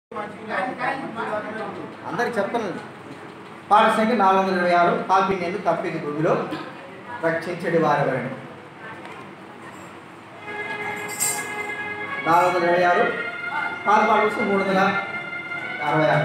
అందరికి చెప్తాను పాట సంఖ్య నాలుగు వందల ఇరవై ఆరు పాల్పిండి తప్పింది భూమిలో రక్షించడి వారెవరని నాలుగు వందల ఇరవై ఆరు పాత పాట పుస్తకం మూడు వందల అరవై ఆరు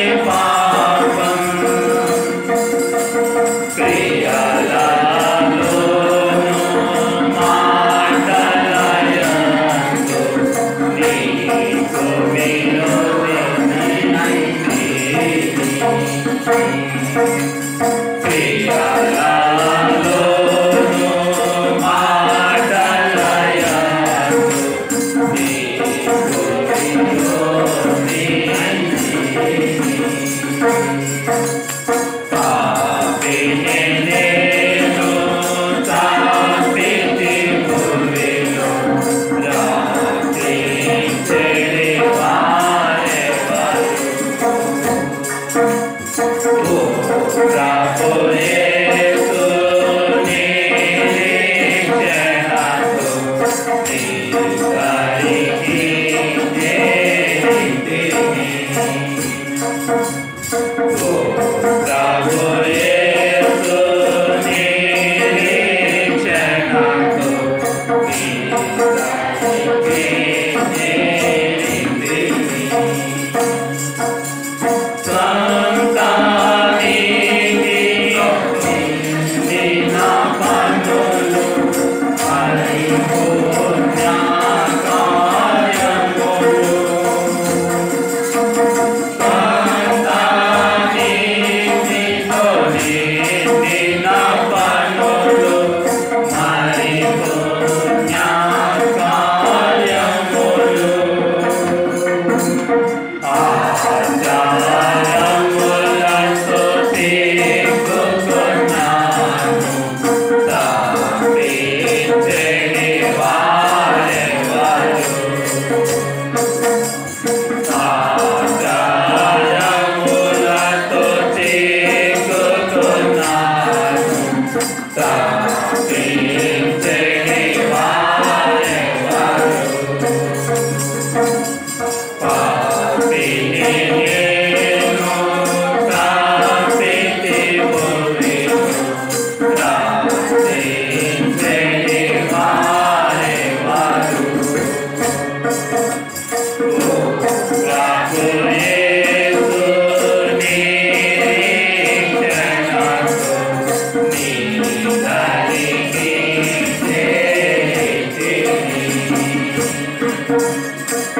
ప్రియాలో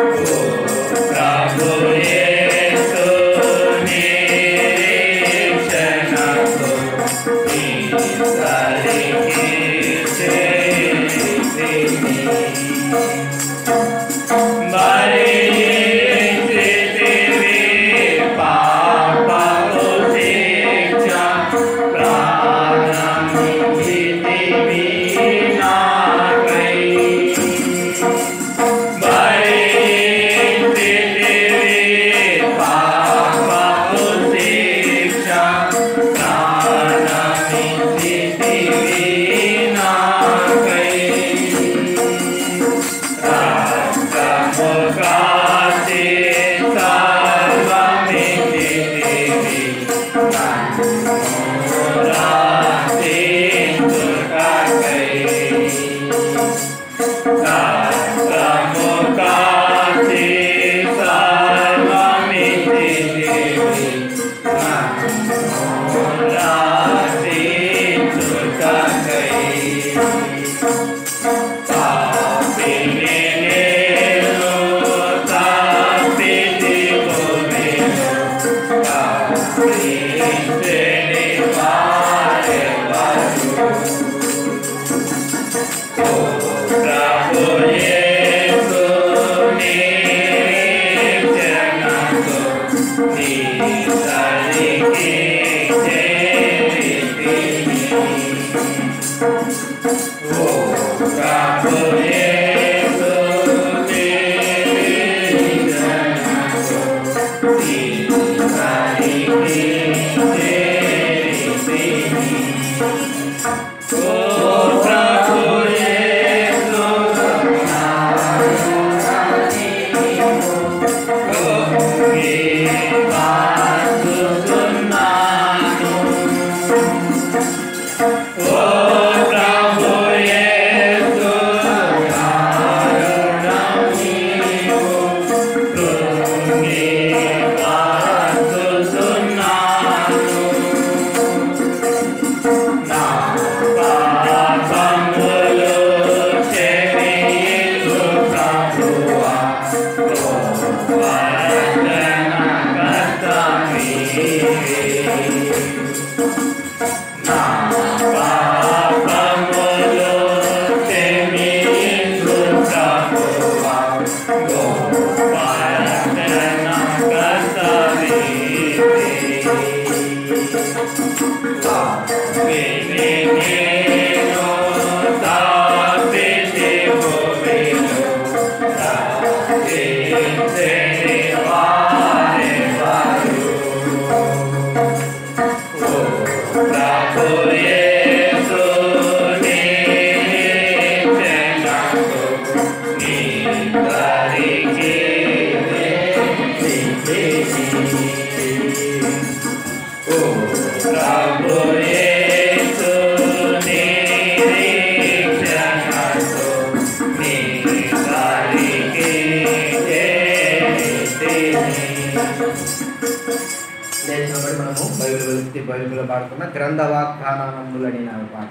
లేచినప్పుడు మనము బైబిల్ వెలికి బైబిల్ పాడుకున్న గ్రంథ వాగ్దానములని నా పాట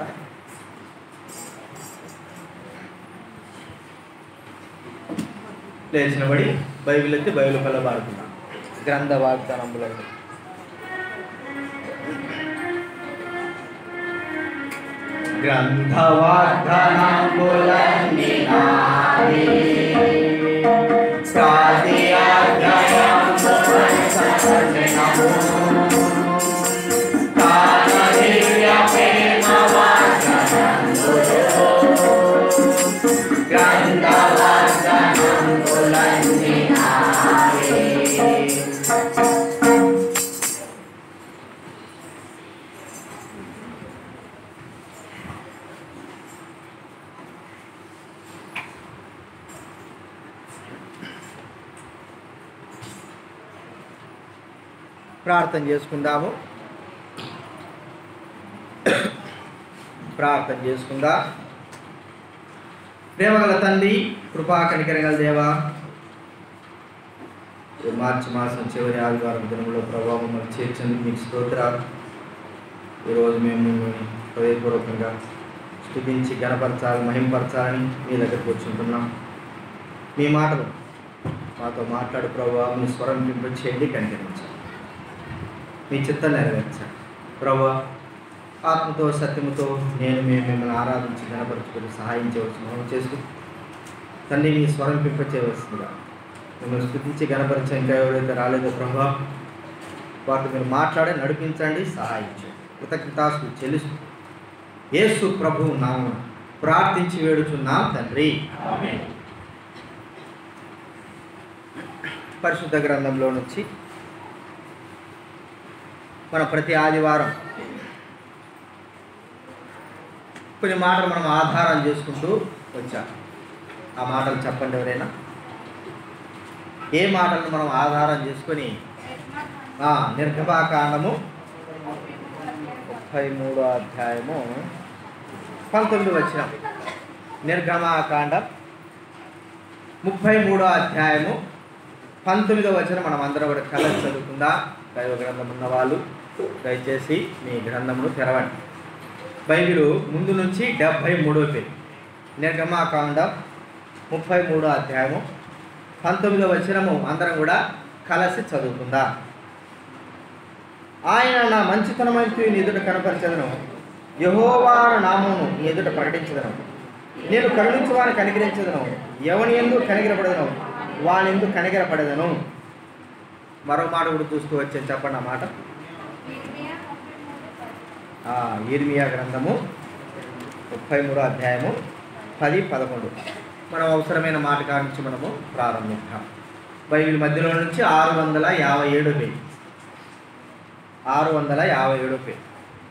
లేచినబడి బైబిల్ ఎత్తి బైబిల్ పల్ల పాడుకున్నాం గ్రంథ వాగ్దానములని గ్రంథ వాగ్దానములని నావి ప్రార్థన చేసుకుందాము ప్రార్థన చేసుకుందా ప్రేమగల తండ్రి కృపా కనికరగల దేవా ఈ మార్చి మాసం చివరి ఆదివారం దినంలో ప్రభావం మమ్మల్ని చేర్చందుకు మీకు స్తోత్రాలు ఈరోజు మేము మిమ్మల్ని హృదయపూర్వకంగా స్థుతించి గణపరచాలి మహింపరచాలని మీ దగ్గరకు వచ్చుంటున్నాం మీ మాటలు మాతో మాట్లాడు ప్రభావ మీ స్వరం వినిపించేయండి కనిపించండి మీ చిత్తం నెరవేర్చండి ప్రభా ఆత్మతో సత్యముతో నేను మేము మిమ్మల్ని ఆరాధించి గణపరచుకొని సహాయం చేయవలసి మనం చేస్తూ తండ్రి మీ స్వరం పింపచేయవలసిందిగా మిమ్మల్ని స్థుతించి గణపరిచే ఇంకా ఎవరైతే రాలేదో ప్రభా వాటిని మీరు మాట్లాడి నడిపించండి సహాయం చేయండి కృతజ్ఞతాసు చెల్లిస్తూ యేసు ప్రభు నామం ప్రార్థించి వేడుచున్నాం తండ్రి పరిశుద్ధ గ్రంథంలో నుంచి మన ప్రతి ఆదివారం కొన్ని మాటలు మనం ఆధారం చేసుకుంటూ వచ్చాం ఆ మాటలు చెప్పండి ఎవరైనా ఏ మాటలను మనం ఆధారం చేసుకొని ఆ, నిర్గమాకాండము ముప్పై మూడో అధ్యాయము పంతొమ్మిది వచ్చిన నిర్గమాకాండం ముప్పై మూడో అధ్యాయము పంతొమ్మిదో వచ్చిన మనం అందరం కూడా కలర్ చదువుకుందా దైవ గ్రంథం ఉన్న వాళ్ళు దయచేసి మీ గ్రంథమును తెరవండి బైబిల్ ముందు నుంచి డెబ్భై మూడో పేరు నిర్గమాకాండం ముప్పై మూడో అధ్యాయము పంతొమ్మిదో వచనము అందరం కూడా కలిసి చదువుకుందా ఆయన నా మంచితనమైతే నీ ఎదుట కనపరచదను యహోవా నామమును నీ ఎదుట ప్రకటించదను నేను కరుణించు వారిని కనికరించదను ఎవని ఎందు కనికరపడదను వాని ఎందు కనికరపడదను మరో మాట కూడా చూస్తూ వచ్చాను చెప్పండి ఆ మాట ఆ, ఇర్మియా గ్రంథము ముప్పై మూడో అధ్యాయము పది పదకొండు మనం అవసరమైన మాట కాడ నుంచి మనము ప్రారంభిద్దాం బైబిల్ మధ్యలో నుంచి ఆరు వందల యాభై ఏడు పేరు ఆరు వందల యాభై ఏడు పేరు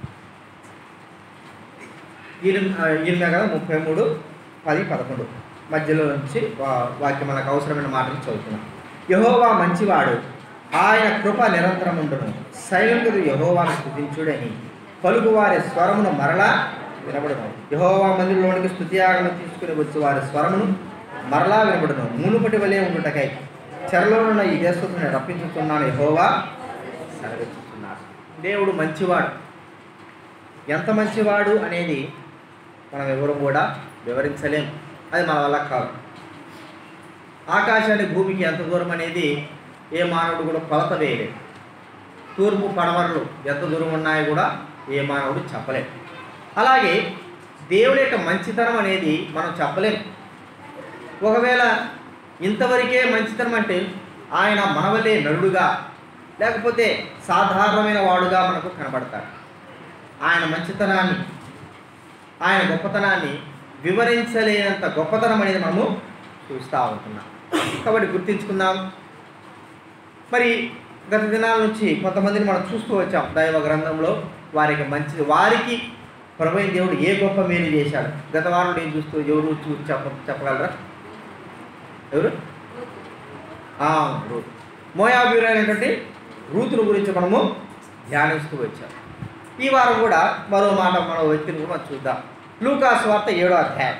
ఇరిమియా కదా ముప్పై మూడు పది పదకొండు మధ్యలో నుంచి వా- వాక్యం మనకు అవసరమైన మాటలు చదువుతున్నాం యహోవా మంచివాడు ఆయన కృప నిరంతరం ఉండును సైనికుడు యహోవాను స్థుతించుడని పలుకు వారి స్వరమును మరలా వినబడును యహోవా మందిరంలోనికి స్థుతియాగను తీసుకుని వచ్చి వారి స్వరమును మరలా వినబడును మునుపటి వలె ఉండుటకై చెరలోనున్న ఈ దేశస్తుని రప్పించుతున్నాను యహోవా సెలవిస్తున్నాడు దేవుడు మంచివాడు ఎంత మంచివాడు అనేది మనం ఎవరు కూడా వివరించలేం అది మన వల్ల కాదు ఆకాశానికి భూమికి ఎంత దూరం అనేది ఏ మానవుడు కూడా కొలత వేయలేడు తూర్పు పడమరలు ఎంత దూరం ఉన్నాయో కూడా ఏ మానవుడు చెప్పలేం అలాగే దేవుడి యొక్క మంచితనం అనేది మనం చెప్పలేం ఒకవేళ ఇంతవరకే మంచితనం అంటే ఆయన మనవలే నరుడుగా లేకపోతే సాధారణమైన వాడుగా మనకు కనబడతాడు ఆయన మంచితనాన్ని ఆయన గొప్పతనాన్ని వివరించలేనంత గొప్పతనం అనేది మనము చూస్తూ ఉంటున్నాం కాబట్టి గుర్తించుకుందాం మరి గత దినాల నుంచి కొంతమందిని మనం చూస్తూ వచ్చాం దైవ గ్రంథంలో వారికి మంచి వారికి ప్రభు దేవుడు ఏ గొప్ప మేలు చేశాడు గత వారం నేను చూస్తూ ఎవరు చూ చెప్ప చెప్పగలరా ఎవరు ఆ, రూత్ మోయాబీరైనటువంటి రూతుల గురించి మనము ధ్యానిస్తూ వచ్చాం ఈ వారం కూడా మరో మాట మరో వ్యక్తిని కూడా మనం చూద్దాం లూకాస్ వార్త ఏడో అధ్యాయం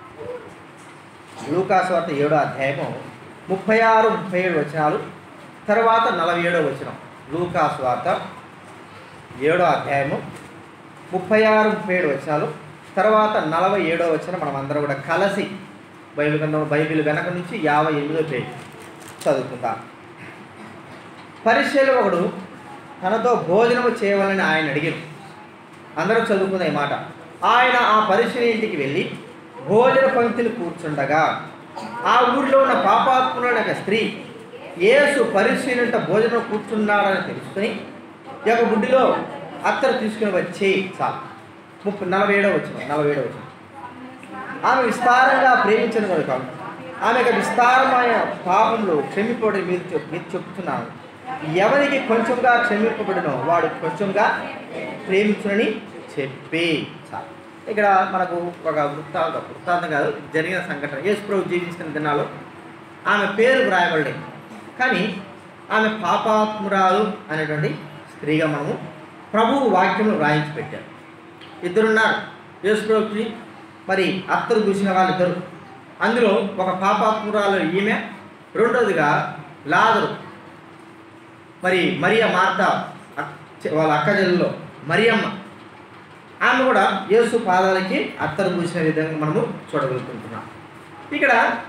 లూకాస్ వార్త ఏడో అధ్యాయము ముప్పై ఆరు ముప్పై ఏడు వచనాలు తర్వాత నలభై ఏడో వచనం లూకాస్ వార్త ఏడో అధ్యాయము ముప్పై ఆరు ముప్పై ఏడు వచనాలు తర్వాత నలభై ఏడో వచనం మనం అందరం కూడా కలిసి బైబిల్ గ్రంథం బైబిల్ వెనక నుంచి యాభై ఎనిమిదో పేజీ చదువుకుందాం పరిచయలు ఒకడు తనతో భోజనము చేయవాలని ఆయన అడిగారు అందరూ చదువుకున్న ఈ మాట ఆయన ఆ పరిచయ ఇంటికి వెళ్ళి భోజన పంక్తిని కూర్చుండగా ఆ ఊరిలో ఉన్న పాపాత్ములైన ఒక స్త్రీ యేసు పరిశీలింట భోజనం కూర్చున్నాడని తెలుసుకుని ఈ యొక్క గుడ్డిలో అత్తరు తీసుకుని వచ్చి చాలు ముప్పై నలభై ఏడో వచ్చిన నలభై ఏడో వచ్చిన ఆమె విస్తారంగా ప్రేమించిన కనుక ఆమె యొక్క విస్తారమైన పాపంలో క్షమిపోవడం మీరు చెప్ మీరు చెప్తున్నాను ఎవరికి కొంచెంగా క్షమింపబడినో వాడు కొంచెంగా ప్రేమించునని చెప్పి చాలు ఇక్కడ మనకు ఒక వృత్తాంతం వృత్తాంతం కాదు జరిగిన సంఘటన యేసు ప్రభు జీవించిన దినాల్లో ఆమె పేరు వ్రాయబడలేదు కానీ ఆమె పాపాత్మురాలు అనేటువంటి స్త్రీగా మనము ప్రభువు వాక్యము వ్రాయించి పెట్టారు ఇద్దరున్నారు యేసు ప్రభుకి మరి అత్తరు చూసిన వాళ్ళిద్దరు అందులో ఒక పాపాత్మురాలు ఈమె రెండోదిగా లాజరు మరి మరియ మార్త అక్- వాళ్ళ అక్క చెల్లెల్లో మరియమ్మ ఆమె కూడా యేసు పాదాలకి అత్తరు పూసిన విధంగా మనము చూడగలుగుతుంటున్నాం ఇక్కడ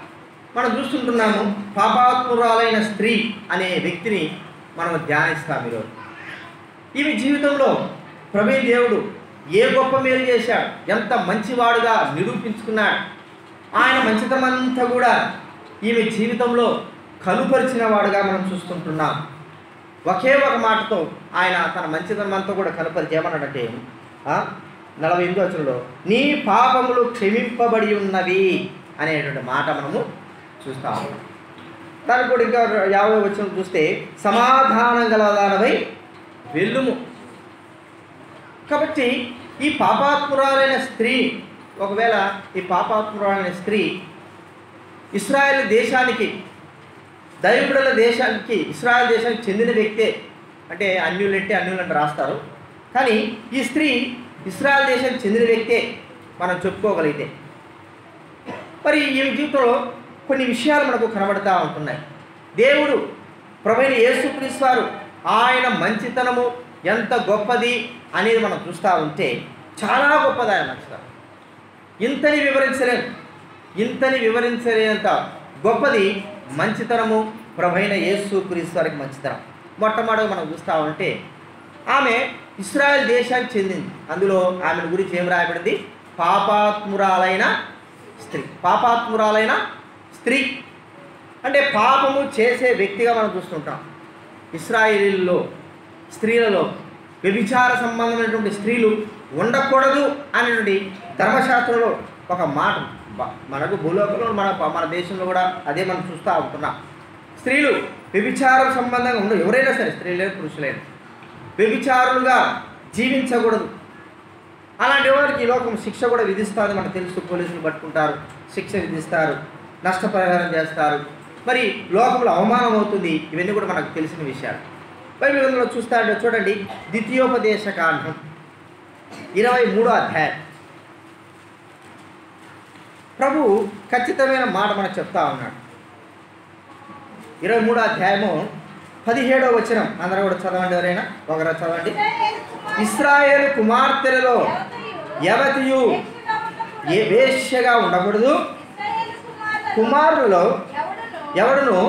మనం చూస్తుంటున్నాము పాపాత్మురాలైన స్త్రీ అనే వ్యక్తిని మనం ధ్యానిస్తాం ఈరోజు ఈమె జీవితంలో ప్రభు దేవుడు ఏ గొప్ప మేలు చేశాడు ఎంత మంచివాడుగా నిరూపించుకున్నాడు ఆయన మంచితనమంతా కూడా ఈమె జీవితంలో కనుపరిచిన వాడుగా మనం చూస్తుంటున్నాం ఒకే ఒక మాటతో ఆయన తన మంచితనం అంతా కూడా కనపరిచి ఏమన్నాడంటే ఆ, నలభై ఎనిమిది వచనంలో నీ పాపములు క్షమింపబడి ఉన్నవి అనేటువంటి మాట మనము చూస్తాము దానికి కూడా ఇంకా యాభై వచ్చిన చూస్తే సమాధానం గలదానమై వెళ్ళుము కాబట్టి ఈ పాపాత్మురాలైన స్త్రీ ఒకవేళ ఈ పాపాత్మురాలైన స్త్రీ ఇస్రాయేల్ దేశానికి దైవబిడల దేశానికి ఇస్రాయల్ దేశానికి చెందిన వ్యక్తే అంటే అన్యులంటే అన్యులంటే రాస్తారు కానీ ఈ స్త్రీ ఇస్రాయల్ దేశానికి చెందిన వ్యక్తే మనం చెప్పుకోగలిగితే మరి ఈ జీవితంలో కొన్ని విషయాలు మనకు కనబడతా ఉంటున్నాయి దేవుడు ప్రవైన యేసుక్రీస్తు వారు ఆయన మంచితనము ఎంత గొప్పది అనేది మనం చూస్తూ ఉంటే చాలా గొప్పది ఆయన మంచితనం ఇంతని వివరించలేం ఇంతని వివరించలేనంత గొప్పది మంచితనము ప్రభైన యేసు క్రీస్తు వారికి మంచితనం మొట్టమొదటి మనం చూస్తూ ఉంటే ఆమె ఇస్రాయల్ దేశానికి చెందింది అందులో ఆమె గురించి ఏం రాయబడింది పాపాత్మురాలైన స్త్రీ పాపాత్మురాలైన స్త్రీ అంటే పాపము చేసే వ్యక్తిగా మనం చూస్తుంటాం ఇస్రాయేలీల్లో స్త్రీలలో వ్యభిచార సంబంధమైనటువంటి స్త్రీలు ఉండకూడదు అనేటువంటి ధర్మశాస్త్రంలో ఒక మాట బ- మనకు భూలోకంలో మన మన దేశంలో కూడా అదే మనం చూస్తూ ఉంటున్నాం స్త్రీలు వ్యభిచారం సంబంధంగా ఉండదు ఎవరైనా సరే స్త్రీలైన పురుషులైన వ్యభిచారులుగా జీవించకూడదు అలాంటి వారికి ఈ లోకం శిక్ష కూడా విధిస్తుంది మనకు తెలుసు పోలీసులు పట్టుకుంటారు శిక్ష విధిస్తారు నష్టపరిహారం చేస్తారు మరి లోకంలో అవమానం అవుతుంది ఇవన్నీ కూడా మనకు తెలిసిన విషయాలు బైబిల్ గ్రంథంలో చూస్తాడు చూడండి ద్వితీయోపదేశ కాండం ఇరవై మూడో అధ్యాయం ప్రభు ఖచ్చితమైన మాట మనకు చెప్తా ఉన్నాడు ఇరవై మూడో అధ్యాయము పదిహేడో వచనం అందరూ కూడా చదవండి ఎవరైనా ఒకరు చదవండి ఇస్రాయేల్ కుమార్తెలలో యవతియు ఏ వేశ్యగా ఉండకూడదు కుమారులలో ఎవడును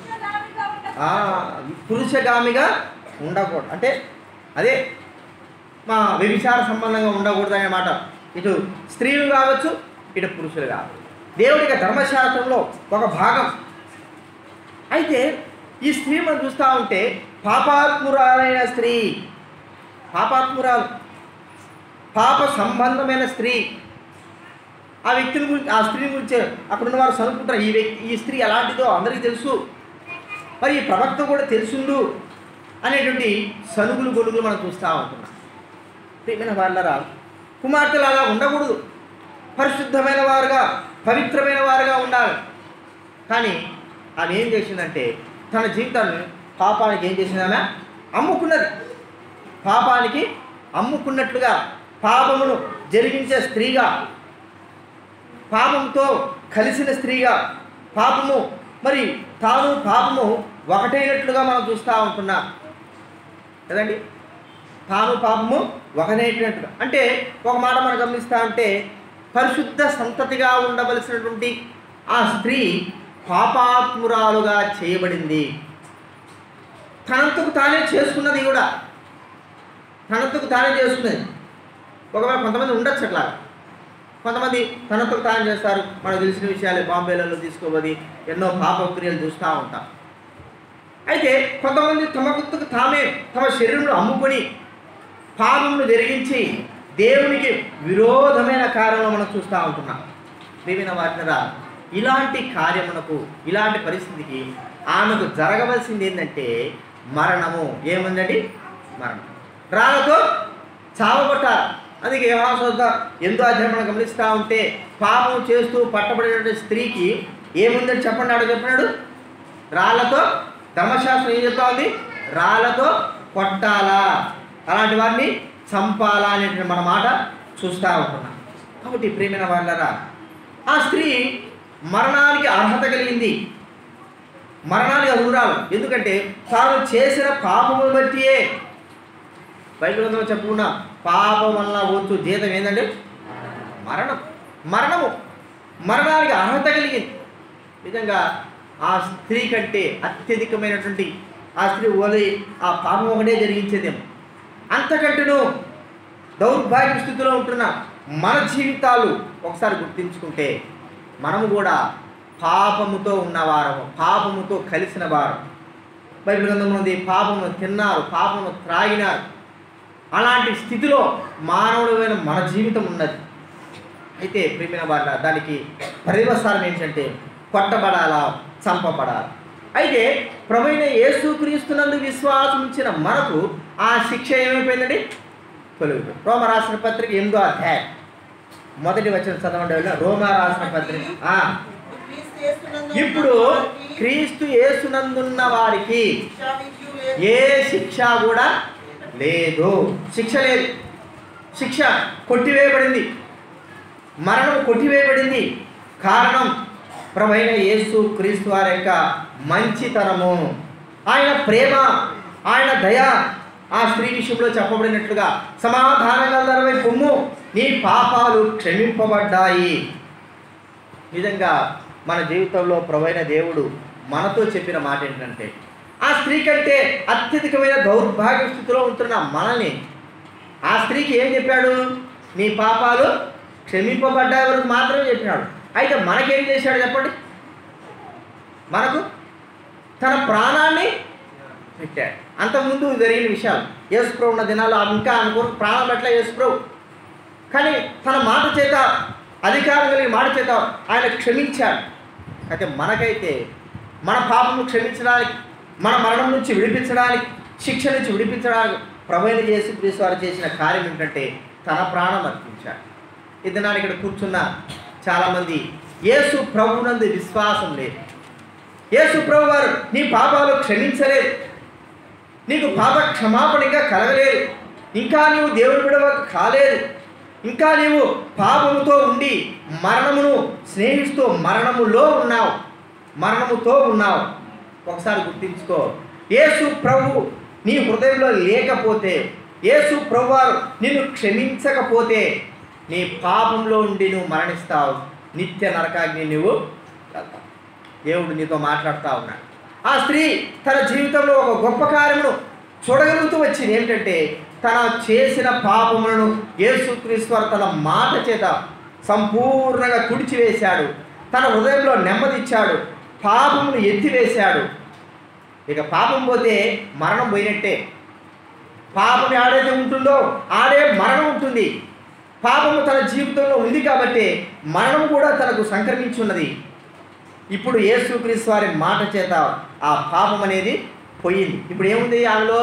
ఆ, పురుషగామిగా ఉండకూడదు అంటే అదే మా వ్యభిచార సంబంధంగా ఉండకూడదు అనే మాట ఇటు స్త్రీలు కావచ్చు ఇటు పురుషులు కావచ్చు దేవుడికి ధర్మశాస్త్రంలో ఒక భాగం అయితే ఈ స్త్రీ మనం చూస్తూ ఉంటే పాపాత్మురాలైన స్త్రీ పాపాత్మురాలు పాప సంబంధమైన స్త్రీ ఆ వ్యక్తిని గురించి ఆ స్త్రీని గురించి అక్కడ ఉన్న వారు చదువుకుంటారు ఈ వ్యక్తి ఈ స్త్రీ ఎలాంటిదో అందరికీ తెలుసు మరి ఈ ప్రవక్త కూడా తెలుసుండు అనేటువంటి సనుగులు గొలుగులు మనం చూస్తూ ఉంటున్నాం ప్రియమైన వాళ్ళరా కుమార్తెలు అలా ఉండకూడదు పరిశుద్ధమైన వారుగా పవిత్రమైన వారుగా ఉండాలి కానీ ఆమె ఏం చేసిందంటే తన జీవితాన్ని పాపానికి ఏం చేసింది ఆమె అమ్ముకున్నది పాపానికి అమ్ముకున్నట్లుగా పాపమును జరిగించే స్త్రీగా పాపంతో కలిసిన స్త్రీగా పాపము మరి తాను పాపము ఒకటైనట్లుగా మనం చూస్తూ ఉంటున్నాం కదండి తాను పాపము ఒకటైనట్టుగా అంటే ఒక మాట మనం గమనిస్తా ఉంటే పరిశుద్ధ సంతతిగా ఉండవలసినటువంటి ఆ స్త్రీ పాపాత్మురాలుగా చేయబడింది తనంతకు తానే చేసుకున్నది కూడా తనంతకు తానే చేసుకున్నది ఒకవేళ కొంతమంది ఉండొచ్చు అట్లా కొంతమంది తనంతకు తానే చేస్తారు మనకు తెలిసిన విషయాలు బాంబేలలో తీసుకోబోది ఎన్నో పాప క్రియలు చూస్తూ ఉంటాం అయితే కొంతమంది తమ గుర్తుకు తామే తమ శరీరంలో అమ్ముకొని పాపమును జరిగించి దేవునికి విరోధమైన కార్యంలో మనం చూస్తూ ఉంటున్నాం ప్రియమైన వాటినరా ఇలాంటి కార్యమునకు ఇలాంటి పరిస్థితికి ఆమెకు జరగవలసింది ఏంటంటే మరణము ఏముందండి మరణం రాళ్ళతో చావగొట్టాలి అందుకే యెహోవా ఎంతో అధ్యాయం మనం గమనిస్తూ ఉంటే పాపం చేస్తూ పట్టబడినటువంటి స్త్రీకి ఏముందని చెప్పండి ఆడు చెప్పినాడు రాళ్ళతో ధర్మశాస్త్రం ఏం చెప్తా ఉంది రాళ్ళతో కొట్టాలా అలాంటి వారిని చంపాలా అనేటువంటి మన మాట చూస్తూ ఉంటున్నాం కాబట్టి ప్రేమైన వాళ్ళరా ఆ స్త్రీ మరణానికి అర్హత కలిగింది మరణానికి అర్హురాలు ఎందుకంటే తాను చేసిన పాపమును బట్టియే బైబిల్ గ్రంథంలో చెప్పుకున్నా పాపం వల్ల వచ్చు జీతం ఏంటంటే మరణం మరణము మరణానికి అర్హత కలిగింది నిజంగా ఆ స్త్రీ కంటే అత్యధికమైనటువంటి ఆ స్త్రీ ఓలి ఆ పాపం ఒకటే జరిగించేదేమో అంతకంటేనూ దౌర్భాగ్య స్థితిలో ఉంటున్న మన జీవితాలు ఒకసారి గుర్తించుకుంటే మనము కూడా పాపముతో ఉన్నవారము పాపముతో కలిసిన వారు బైబిల్ గ్రంథంలో ఉంది పాపము తిన్నారు పాపము త్రాగినారు అలాంటి స్థితిలో మానవుడమైన మన జీవితం ఉన్నది అయితే ప్రేమిన వాళ్ళ దానికి పర్యవసానం ఏంటంటే కొట్టబడాలా చంపబడాలి అయితే ప్రవైన యేసుక్రీస్తునందు విశ్వాసం ఇచ్చిన మనకు ఆ శిక్ష ఏమైపోయిందండి తొలగిపోయింది రోమ రాసిన పత్రిక ఎనిమిదో అధ్యాయం మొదటి వచ్చిన చదవండి వెళ్ళిన రోమ రాసిన పత్రిక ఆ, క్రీస్తు యేసునందు ఇప్పుడు వారికి క్రీస్తు యేసునందున్న వారికి శిక్షా విధియు లేదు. ఏ శిక్ష కూడా లేదు శిక్ష లేదు శిక్ష కొట్టివేయబడింది మరణం కొట్టివేయబడింది కారణం ప్రభైన యేసు క్రీస్తు వారి యొక్క మంచితనము ఆయన ప్రేమ ఆయన దయ ఆ స్త్రీ విషయంలో చెప్పబడినట్లుగా సమాధానంగా నరవై పొమ్ము నీ పాపాలు క్షమింపబడ్డాయి నిజంగా మన జీవితంలో ప్రవైన దేవుడు మనతో చెప్పిన మాట ఏంటంటే ఆ స్త్రీ కంటే అత్యధికమైన దౌర్భాగ్య స్థితిలో ఉంటున్న మనల్ని ఆ స్త్రీకి ఏం చెప్పాడు నీ పాపాలు క్షమింపబడ్డాయి వరకు మాత్రమే చెప్పినాడు అయితే మనకేం చేశాడు చెప్పండి మనకు తన ప్రాణాన్ని పెట్టాడు అంతకుముందు జరిగిన విషయాలు యేసుప్రభు ఉన్న దినాల్లో ఇంకా అనుకో ప్రాణం పెట్టలే యేసుప్రభు కానీ తన మాట చేత అధికారం కలిగిన మాట చేత ఆయన క్షమించాడు అయితే మనకైతే మన పాపము క్షమించడానికి మన మరణం నుంచి విడిపించడానికి శిక్ష నుంచి విడిపించడానికి ప్రవైన చేసి క్రీస్తు వారు చేసిన కార్యం ఏంటంటే తన ప్రాణం అర్పించాడు ఈ దినాన్ని ఇక్కడ కూర్చున్న చాలామంది యేసు ప్రభునందు విశ్వాసం లేదు యేసు ప్రభు వారు నీ పాపాలు క్షమించలేదు నీకు పాప క్షమాపణ ఇంకా కలగలేదు ఇంకా నీవు దేవుని విడవ కాలేదు ఇంకా నీవు పాపముతో ఉండి మరణమును స్నేహిస్తూ మరణములో ఉన్నావు మరణముతో ఉన్నావు ఒకసారి గుర్తించుకో యేసు ప్రభు నీ హృదయంలో లేకపోతే యేసు ప్రభు వారు నిన్ను క్షమించకపోతే నీ పాపంలో ఉండి నువ్వు మరణిస్తావు నిత్య నరకాగ్ని నువ్వు వెళ్తావు దేవుడు నీతో మాట్లాడుతూ ఉన్నాడు ఆ స్త్రీ తన జీవితంలో ఒక గొప్ప కార్యమును చూడగలుగుతూ వచ్చింది ఏంటంటే తన చేసిన పాపములను యేసుక్రీస్తు వారు తన మాట చేత సంపూర్ణంగా తుడిచివేశాడు తన హృదయంలో నెమ్మదిచ్చాడు పాపమును ఎత్తివేశాడు ఇక పాపం పోతే మరణం పోయినట్టే పాపం ఆడైతే ఉంటుందో ఆడే మరణం ఉంటుంది పాపము తన జీవితంలో ఉంది కాబట్టి మరణం కూడా తనకు సంక్రమించి ఉన్నది ఇప్పుడు యేసుక్రీస్తు వారి మాట చేత ఆ పాపం అనేది పోయింది ఇప్పుడు ఏముంది ఆమెలో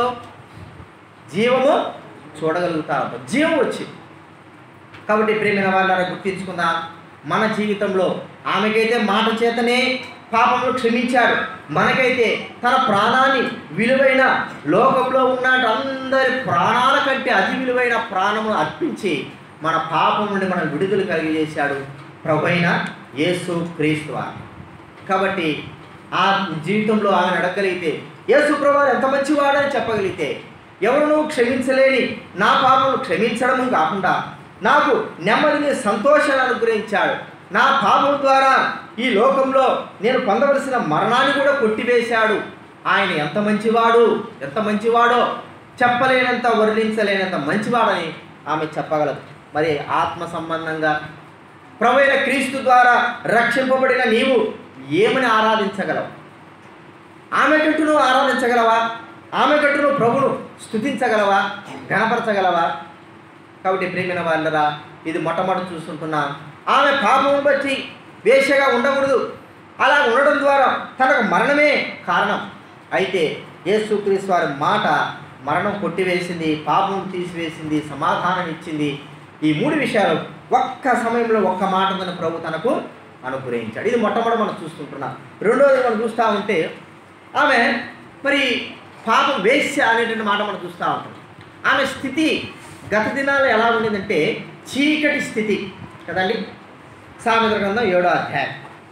జీవము చూడగలుగుతా ఉంటాం జీవం వచ్చింది కాబట్టి ప్రేమైన వాళ్ళని గుర్తించుకుందాం మన జీవితంలో ఆమెకైతే మాట చేతనే పాపములు క్షమించాడు మనకైతే తన ప్రాణాన్ని విలువైన లోకంలో ఉన్న అందరి ప్రాణాల కంటే అతి విలువైన ప్రాణమును అర్పించి మన పాపం నుండి మనం విడుదల కలిగజేశాడు ప్రభైన యేసు క్రీస్తు వారు కాబట్టి ఆ జీవితంలో ఆమె నడగలిగితే యేసు ప్రభు ఎంత మంచివాడని చెప్పగలిగితే ఎవరునూ క్షమించలేని నా పాపములు క్షమించడము కాకుండా నాకు నెమ్మదిని సంతోషాన్ని అనుగ్రహించాడు నా పాపం ద్వారా ఈ లోకంలో నేను పొందవలసిన మరణాన్ని కూడా కొట్టివేశాడు ఆయన ఎంత మంచివాడు ఎంత మంచివాడో చెప్పలేనంత వర్ణించలేనంత మంచివాడని ఆమె చెప్పగలదు మరి ఆత్మ సంబంధంగా ప్రవైన క్రీస్తు ద్వారా రక్షింపబడిన నీవు ఏమని ఆరాధించగలవు ఆమె కంటూ నువ్వు ఆరాధించగలవా ఆమె కంటూ నువ్వు ప్రభును స్థుతించగలవా గణపరచగలవా కాబట్టి ప్రేమిన వాళ్ళరా ఇది మొట్టమొదటి చూస్తుంటున్నాం ఆమె పాపము బట్టి వేషగా ఉండకూడదు అలా ఉండడం ద్వారా తనకు మరణమే కారణం అయితే యేసుక్రీస్తు వారి మాట మరణం కొట్టివేసింది పాపం తీసివేసింది సమాధానం ఇచ్చింది ఈ మూడు విషయాలు ఒక్క సమయంలో ఒక్క మాట తన ప్రభు తనకు అనుగ్రహించాడు ఇది మొట్టమొదటి మనం చూస్తుంటున్నాం రెండోది మనం చూస్తూ ఉంటే ఆమె మరి పాపం వేశ్య అనేటువంటి మాట మనం చూస్తూ ఉంటాం ఆమె స్థితి గత దినాల్లో ఎలా ఉండేదంటే చీకటి స్థితి కదండి సామెతల గ్రంథం ఏడో అధ్యాయం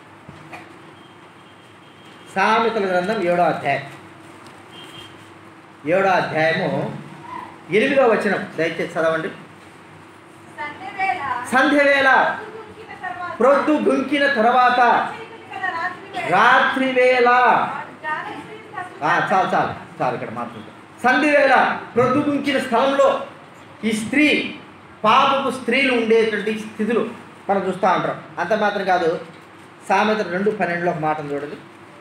సామెతల గ్రంథం ఏడో అధ్యాయం ఏడో అధ్యాయము ఎనిమిదో వచనం దయచేసి చదవండి సంధ్యవేళ సంధ్య వేళ పొద్దుగూకిన తర్వాత ప్రొద్దు గుంకిన తర్వాత చీకటి గల రాత్రి రాత్రి వేళ వాడు జాగ్రత్తగా ఆ, చాలు చాలు చాలు ఇక్కడ మాట్లాడు సంధి వేళ ప్రొద్దుగుంకిన స్థలంలో ఈ స్త్రీ పాపపు స్త్రీలు ఉండేటువంటి స్థితులు మనం చూస్తూ ఉంటాం అంత మాత్రం కాదు సామెత రెండు పన్నెండులో ఒక మాటను చూడండి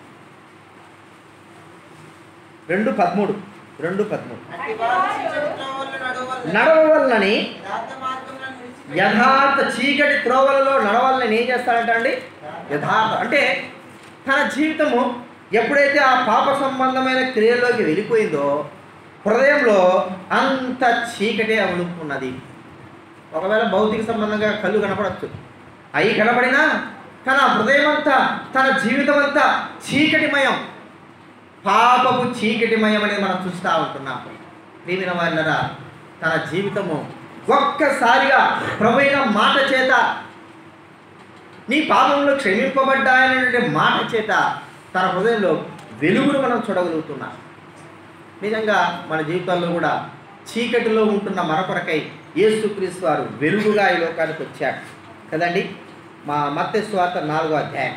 రెండు పదమూడు రెండు పదమూడు అట్టి వారు చీకటి త్రోవల్లో నడవవలెను. నడవవలనని యథార్థ మార్గములను విడిచిపెట్టి యథార్థ చీకటి త్రోవలలో నడవాలని ఏం చేస్తాడంట అండి యథార్థ అంటే తన జీవితము ఎప్పుడైతే ఆ పాప సంబంధమైన క్రియల్లోకి వెళ్ళిపోయిందో హృదయంలో అంత చీకటే అలుపుకున్నది ఒకవేళ భౌతిక సంబంధంగా కళ్ళు కనపడచ్చు అవి కనపడినా తన హృదయం అంతా తన జీవితం అంతా చీకటిమయం పాపపు చీకటిమయం అనేది మనం చూస్తూ ఉంటున్నాం ప్రియమైన వాళ్ళరా తన జీవితము ఒక్కసారిగా ప్రభుైన మాట చేత నీ పాపంలో క్షమింపబడ్డాయనే మాట చేత తన హృదయంలో వెలుగును మనం చూడగలుగుతున్నాం నిజంగా మన జీవితాల్లో కూడా చీకటిలో ఉంటున్న మన కొరకై యేసుక్రీస్తు వారు వెలుగుగా ఈ లోకానికి వచ్చాడు కదండి మా మత్త స్వార్థ నాలుగో అధ్యాయం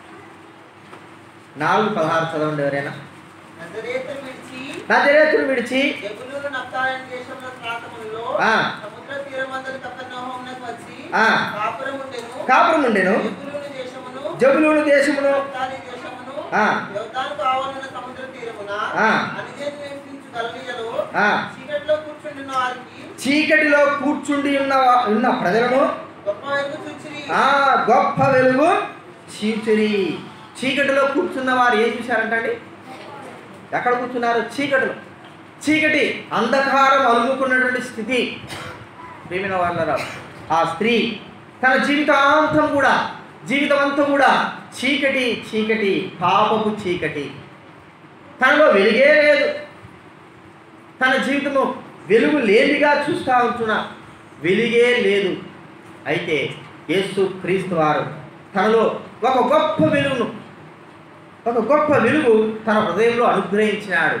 నాలుగు పదహారు చదవండి ఎవరైనా నజరేతును విడిచి నజరేతును విడిచి జబులూను నఫ్తాలిం దేశంలో ప్రాంతములలో ఆ. సముద్ర తీరమందలి కపెర్నహూమునకు వచ్చి ఆ. కాపురం ఉండెను. కాపురం ఉండెను జబులూను దేశమును జబులూను దేశమును నఫ్తాలి దేశమును ఆ. యోర్దానుకు ఆవలన సముద్ర తీరమున ఆ. అనిజేతు నివసించు గలిలయలో ఆ. చీకటిలో కూర్చుండిన వారికి చీకటిలో కూర్చుండి ఉన్న ఉన్న ప్రజలను గొప్ప వెలుగు చూచిరి ఆ గొప్ప వెలుగు చీచురి చీకటిలో కూర్చున్న వారు ఏం చూశారంటండి ఎక్కడ కూర్చున్నారు చీకటిలో చీకటి అంధకారం అలుముకున్నటువంటి స్థితి ప్రేమిన వాళ్ళ ఆ స్త్రీ తన జీవితాంతం కూడా జీవితం అంతా కూడా చీకటి చీకటి పాపపు చీకటి తనలో వెలుగే లేదు తన జీవితము వెలుగు లేనిగా చూస్తూ ఉంటున్నా వెలుగే లేదు అయితే యేసు క్రీస్తు వారు తనలో ఒక గొప్ప వెలుగును ఒక గొప్ప వెలుగు తన హృదయంలో అనుగ్రహించినాడు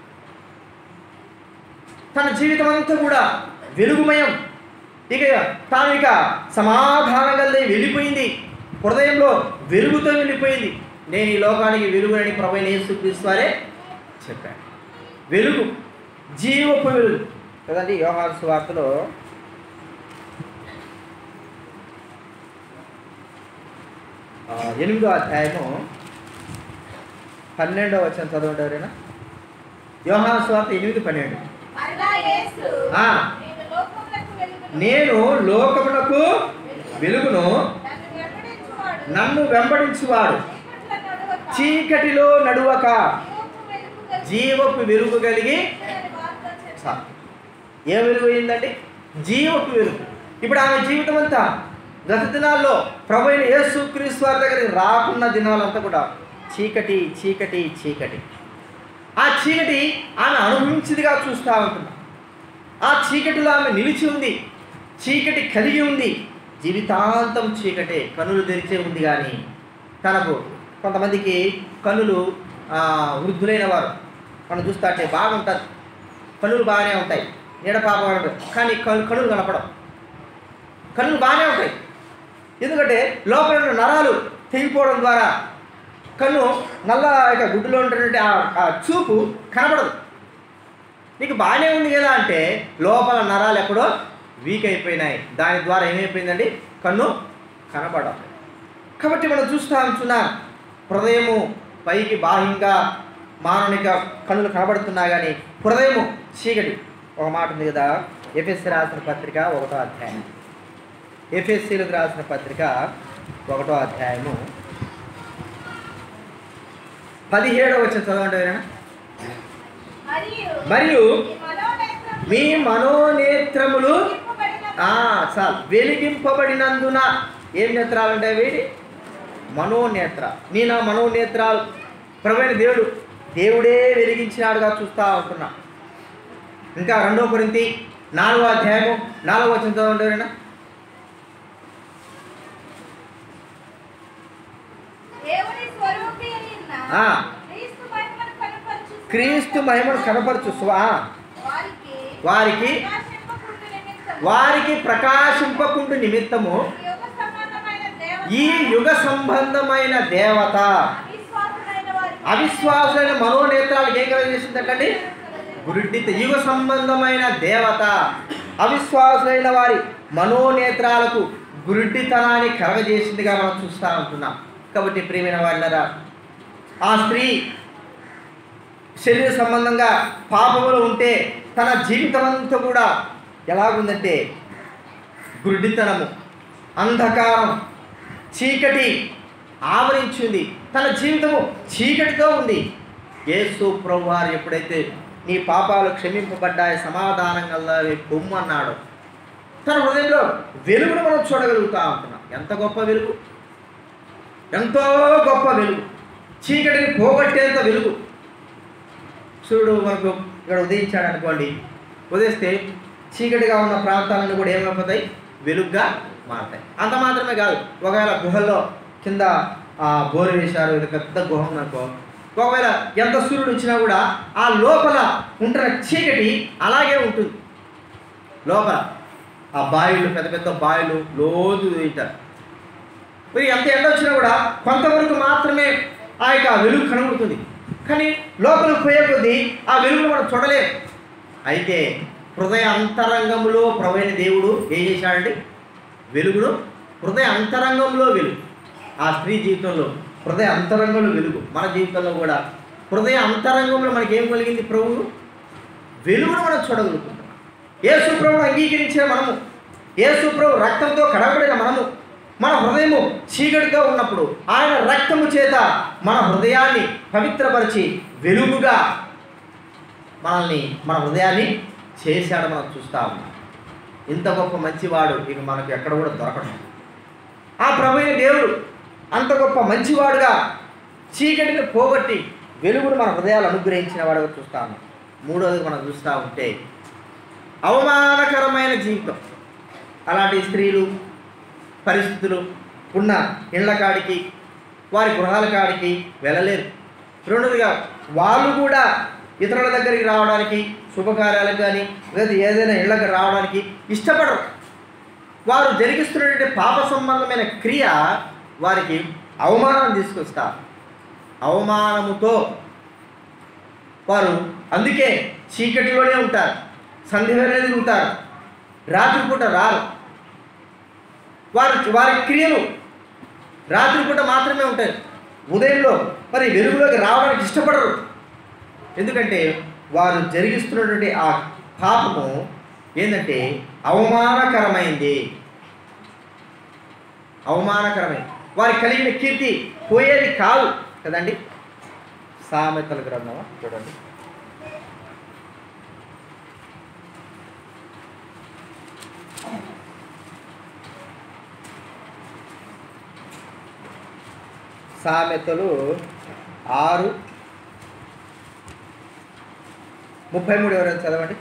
తన జీవితం అంతా కూడా వెలుగుమయం ఇక తాను ఇక సమాధానం కలిగి వెళ్ళిపోయింది హృదయంలో వెలుగుతో వెళ్ళిపోయింది నేను ఈ లోకానికి వెలుగునని ప్రభైన యేసుక్రీస్తు వారే చెప్పాడు వెలుగు జీవపు వెలుగు కదండి యోహాను సువార్తలో ఆ, ఎనిమిదో అధ్యాయము పన్నెండో వచ్చిన చదవండి ఎవరైనా యోహాను సువార్త ఎనిమిది పన్నెండు మరలా యేసు ఆ. నేను లోకములకు వెలుగును. నేను లోకమునకు వెలుగును నన్ను వెంబడించువాడు నన్ను వెంబడించువాడు చీకట్ల నడువక చీకటిలో నడువక జీవపు జీవపు వెలుగు వెలుగు కలిగి కలిగి నేను వార్త చెప్పాను. చాలు. ఏ వెలుగు అయిందండి జీవపు వెలుగు ఇప్పుడు ఆమె జీవితం అంతా గత దినాల్లో ప్రభు అయిన యేసు క్రీస్తు వారి దగ్గరికి రాకున్న దినాలంతా కూడా చీకటి చీకటి చీకటి ఆ చీకటి ఆమె అనుభవించిందిగా చూస్తూ ఉంటున్నా ఆ చీకటిలో ఆమె నిలిచి ఉంది చీకటి కలిగి ఉంది జీవితాంతం చీకటే కనులు తెరిచే ఉంది కానీ తనకు కొంతమందికి కనులు ఆ, వృద్ధులైన వారు మనం చూస్తా అంటే బాగుంటుంది కనులు బాగానే ఉంటాయి నీడ పాపం కానీ కను కనులు కనపడం కనులు బాగానే ఉంటాయి ఎందుకంటే లోపల ఉన్న నరాలు తెగిపోవడం ద్వారా కన్ను నల్ల ఇక గుడ్డులో ఉంటున్నటువంటి ఆ- ఆ చూపు కనపడదు నీకు బాగానే ఉంది కదా అంటే లోపల నరాలు ఎక్కడో వీక్ అయిపోయినాయి దాని ద్వారా ఏమైపోయిందండి కన్ను కనపడం కాబట్టి మనం చూస్తా ఉంటున్నాం హృదయము పైకి బాహ్యంగా మానవునిక కన్నులు కనబడుతున్నా కానీ హృదయము చీకటి ఒక మాట ఉంది కదా ఎఫ్ఎస్సి రాసిన పత్రిక ఒకటో అధ్యాయం ఎఫ్ఎస్సీలకు రాసిన పత్రిక ఒకటో అధ్యాయము పదిహేడవ వచ్చిన చదవండి ఎవరైనా మరియు మరియు ఈ మనోనేత్రములు మీ మనోనేత్రములు వెలిగింపబడిన ఆ, చాలు వెలిగింపబడినందున ఏం నేత్రాలు ఉంటాయి వీడి మనోనేత్ర నీ నా మనోనేత్రాలు ప్రవీణ దేవుడు దేవుడే వెలిగించినాడుగా చూస్తా ఉంటున్నా ఇంకా రెండో కొరింతి నాలుగో అధ్యాయము నాలుగో వచ్చిన చదవండి ఎవరైనా దేవుని స్వరూపి అయిన ఆ. క్రీస్తు మహిమను కనపరచు క్రీస్తు మహిమను కనపరచు స్వా వారికి వారికి ప్రకాశింపకుండు నిమిత్తము వారికి ప్రకాశింపకుండు నిమిత్తము ఈ యుగ సంబంధమైన దేవత ఈ యుగ సంబంధమైన దేవత మీ అవిశ్వాసులైన మనోనేత్రాలకు ఏం కలగజేసిందటండి గురుడిత యుగ సంబంధమైన దేవత అవిశ్వాసులైన వారి మనోనేత్రాలకు గురుడితనాన్ని కలగజేసిందిగా మనం చూస్తూ ఉంటున్నాం కాబట్టి ప్రియమైన వాళ్ళరా ఆ స్త్రీ శరీర సంబంధంగా పాపములో ఉంటే తన జీవితం అంతా కూడా ఎలాగుందంటే గురుడితనము అంధకారం చీకటి ఆవరించింది తన జీవితము చీకటితో ఉంది యేసు ప్రభు వారు ఎప్పుడైతే నీ పాపాలు క్షమింపబడ్డాయి సమాధానంగా పొమ్ము అన్నాడు తన హృదయంలో వెలుగును మనం చూడగలుగుతా ఉంటున్నాం ఎంత గొప్ప వెలుగు ఎంతో గొప్ప వెలుగు చీకటిని పోగొట్టేంత వెలుగు సూర్యుడు మనకు ఇక్కడ ఉదయించాడు అనుకోండి ఉదయిస్తే చీకటిగా ఉన్న ప్రాంతాలను కూడా ఏమైపోతాయి వెలుగ్గా మారుతాయి అంత మాత్రమే కాదు ఒకవేళ గుహల్లో కింద ఆ, బోరు వేశారు ఇది పెద్ద గుహ ఉందనుకో ఒకవేళ ఎంత సూర్యుడు వచ్చినా కూడా ఆ లోపల ఉంటున్న చీకటి అలాగే ఉంటుంది లోపల ఆ బావిలు పెద్ద పెద్ద బావిలు లోతు తీయింటారు మరి ఎంత ఎండ వచ్చినా కూడా కొంతవరకు మాత్రమే ఆ యొక్క వెలుగు కనబడుతుంది కానీ లోపలికి పోయే కొద్దీ ఆ వెలుగును మనం చూడలేం అయితే హృదయ అంతరంగంలో ప్రవైన దేవుడు ఏం చేశాడండి వెలుగును హృదయ అంతరంగంలో వెలుగు ఆ స్త్రీ జీవితంలో హృదయ అంతరంగంలో వెలుగు మన జీవితంలో కూడా హృదయ అంతరంగంలో మనకి ఏం కలిగింది ప్రభువు వెలుగును మనం చూడగలుగుతున్నాం యేసు ప్రభువు అంగీకరించిన మనము యేసు ప్రభు రక్తంతో కడగబడిన మనము మన హృదయము చీకటిగా ఉన్నప్పుడు ఆయన రక్తము చేత మన హృదయాన్ని పవిత్రపరిచి వెలుగుగా మనల్ని మన హృదయాన్ని చేశాడు మనం చూస్తా ఉన్నాం ఇంత గొప్ప మంచివాడు ఇక మనకు ఎక్కడ కూడా దొరకడం ఆ ప్రభుత్వ దేవుడు అంత గొప్ప మంచివాడుగా చీకటిని పోగొట్టి వెలుగును మన హృదయాలు అనుగ్రహించిన వాడుగా చూస్తాము మూడోది మనం చూస్తూ ఉంటే అవమానకరమైన జీవితం అలాంటి స్త్రీలు పరిస్థితులు ఉన్న ఇళ్ల కాడికి వారి గృహాల కాడికి వెళ్ళలేరు రెండోదిగా వాళ్ళు కూడా ఇతరుల దగ్గరికి రావడానికి శుభకార్యాలకు కానీ లేదా ఏదైనా ఇళ్ళకి రావడానికి ఇష్టపడరు వారు జరిగిస్తున్నటువంటి పాప సంబంధమైన క్రియ వారికి అవమానం తీసుకొస్తారు అవమానముతో వారు అందుకే చీకటిలోనే ఉంటారు సంధి వేళ తిరుగుతారు రాత్రిపూట రారు వారి వారి క్రియలు రాత్రిపూట మాత్రమే ఉంటాయి ఉదయంలో మరి వెలుగులోకి రావడానికి ఇష్టపడరు ఎందుకంటే వారు జరిగిస్తున్నటువంటి ఆ పాపము ఏంటంటే అవమానకరమైంది అవమానకరమైంది వారికి కలిగిన కీర్తి పోయేది కాదు కదండి సామెతల గ్రంథమా చూడండి సామెతలు ఆరు ముప్పై మూడు ఎవరైనా చదవండి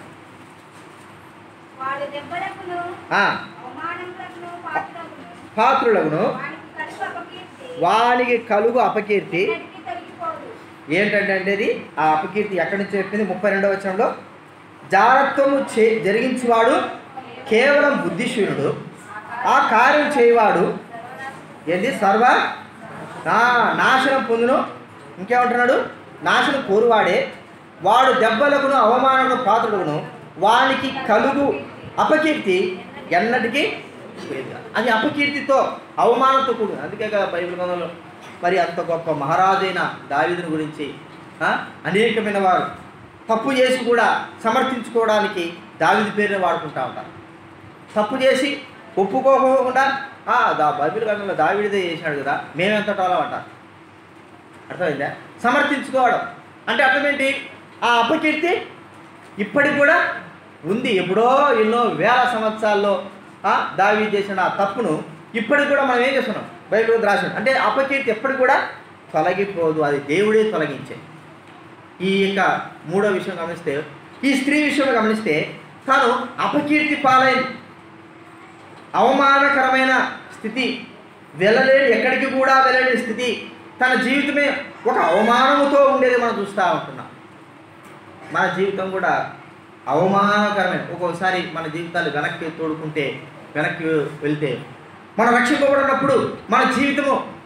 వాడి దెబ్బలకును ఆ, అవమానములకును పాత్రకును పాత్రులకును వానికి కలుగు అపకీర్తి వానికి కలుగు అపకీర్తి ఎన్నటికీ తొలగిపోదు ఏంటంటే అంటే ఇది ఆ అపకీర్తి ఎక్కడి నుంచి చెప్పింది ముప్పై రెండవ వచనంలో జారత్వము చే జరిగించువాడు కేవలం బుద్ధిశూన్యుడు ఆ కార్యం చేయవాడు ఏంది సర్వ ఆ, నాశనం పొందును ఇంకేమంటున్నాడు నాశనం కోరువాడే వాడు దెబ్బలకును అవమానమును పాత్రుడును వానికి కలుగు అపకీర్తి ఎన్నటికీ పోయేది కాదు. అది అపకీర్తితో అవమానంతో కూడు అందుకే కదా బైబిల్ గ్రంథంలో మరి అంత గొప్ప మహారాజైన దావీదుని గురించి ఆ, అనేకమైన వారు తప్పు చేసి కూడా సమర్థించుకోవడానికి దావీదు పేరుని వాడుకుంటా ఉంటారు తప్పు చేసి ఒప్పుకోకుండా "ఆ, దా బైబిల్ గ్రంథంలో దావీడిదే చేశాడు కదా మేమెంత టోలం అంటారు అర్థమైందా సమర్థించుకోవడం అంటే అర్థమేంటి ఆ అపకీర్తి ఇప్పటికి కూడా ఉంది ఎప్పుడో ఎన్నో వేల సంవత్సరాల్లో ఆ, దావీ చేసిన ఆ తప్పును ఇప్పటికి కూడా మనం ఏం చేస్తున్నాం బైబిల్ రాసిన అంటే అపకీర్తి ఎప్పటికి కూడా తొలగిపోదు అది దేవుడే తొలగించే ఈ యొక్క మూడో విషయం గమనిస్తే ఈ స్త్రీ విషయంలో గమనిస్తే తాను అపకీర్తి పాలైంది అవమానకరమైన స్థితి వెళ్ళలేని ఎక్కడికి కూడా వెళ్ళలేని స్థితి తన జీవితమే ఒక అవమానముతో ఉండేది మనం చూస్తూ ఉంటున్నాం మన జీవితం కూడా అవమానకరమైన ఒక్కొక్కసారి మన జీవితాలు వెనక్కి తోడుకుంటే వెనక్కి వెళ్తే మనం రక్షింపబడినప్పుడు మన జీవితము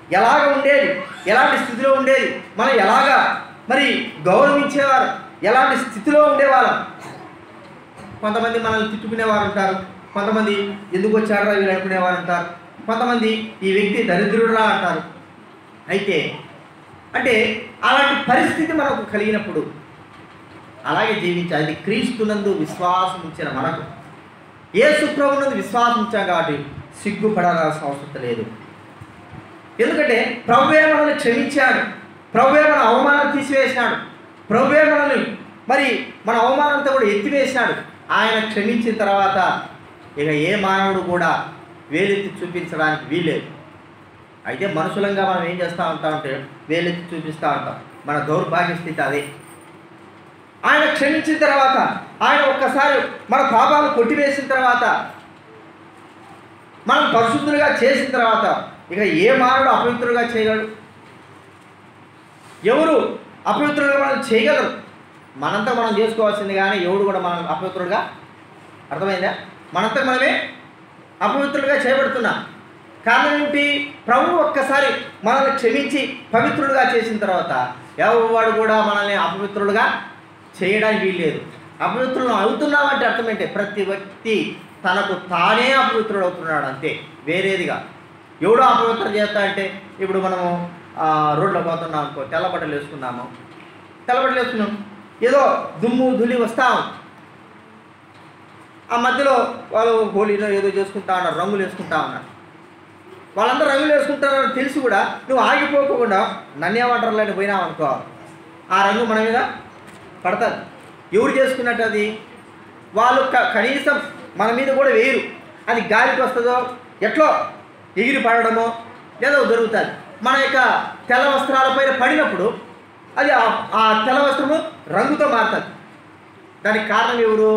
ఎలాగ ఉండేది ఎలాంటి స్థితిలో ఉండేది మనం ఎలాగా మరి గౌరవించేవారు ఎలాంటి స్థితిలో ఉండేవాళ్ళం కొంతమంది మనల్ని తిట్టుకునేవారు ఉంటారు కొంతమంది ఎందుకు వచ్చారా వీళ్ళు అనుకునేవారు ఉంటారు కొంతమంది ఈ వ్యక్తి దరిద్రుడురా అంటారు అయితే అంటే అలాంటి పరిస్థితి మనకు కలిగినప్పుడు అలాగే జీవించాలి అది క్రీస్తునందు విశ్వాసం ఉంచిన మనకు యేసు ప్రభునందు విశ్వాసం ఉంచాం కాబట్టి సిగ్గుపడాల్సిన అవసరం లేదు ఎందుకంటే ప్రభువే మనల్ని క్షమించాడు ప్రభువే మన అవమానం తీసివేసినాడు ప్రభువే మనల్ని మరి మన అవమానంతో కూడా ఎత్తివేసినాడు ఆయన క్షమించిన తర్వాత ఇక ఏ మానవుడు కూడా వేలెత్తి చూపించడానికి వీల్లేదు అయితే మనుషులంగా మనం ఏం చేస్తూ ఉంటామంటే వేలెత్తి చూపిస్తూ ఉంటాం మన దౌర్భాగ్య స్థితి అదే ఆయన క్షమించిన తర్వాత ఆయన ఒక్కసారి మన పాపాలు కొట్టివేసిన తర్వాత మనం పరిశుద్ధులుగా చేసిన తర్వాత ఇక ఏ మానవుడు అపవిత్రులుగా చేయగలడు ఎవరు అపవిత్రులుగా మనం చేయగలరు మనంతా మనం చేసుకోవాల్సింది కానీ ఎవడు కూడా మనం అపవిత్రుడుగా అర్థమైందా మనంతా మనమే అపవిత్రులుగా చేయబడుతున్నాం కారణం ఏంటి ప్రభు ఒక్కసారి మనల్ని క్షమించి పవిత్రులుగా చేసిన తర్వాత ఎవరు కూడా మనల్ని అపవిత్రులుగా చేయడానికి వీల్లేదు అపవిత్రులు అవుతున్నామంటే అర్థం ఏంటి ప్రతి వ్యక్తి తనకు తానే అపవిత్రుడు అవుతున్నాడు అంతే వేరేదిగా ఎవడో అపవిత్రం చేస్తా అంటే ఇప్పుడు మనము ఆ, రోడ్లో పోతున్నాం అనుకో తెల్ల బట్టలు వేసుకున్నాము తెల్ల బట్టలు వేసుకున్నాం ఏదో దుమ్ము ధూళి వస్తాం ఆ మధ్యలో వాళ్ళు హోలీలో ఏదో చేసుకుంటా ఉన్నారు రంగులు వేసుకుంటా ఉన్నారు వాళ్ళందరూ రంగులు వేసుకుంటారని తెలిసి కూడా నువ్వు ఆగిపోకుండా నన్నేమంటారులేని పోయినావు అనుకో ఆ రంగు మన మీద పడతారు ఎవరు చేసుకున్నట్టు అది వాళ్ళు క- కనీసం మన మీద కూడా వేయరు అది గాలికి వస్తుందో ఎట్లో ఎగిరి పడడమో ఏదో జరుగుతుంది మన యొక్క తెల్ల వస్త్రాలపైన పడినప్పుడు అది ఆ- ఆ తెల్ల వస్త్రము రంగుతో మారుతుంది దానికి కారణం ఎవరు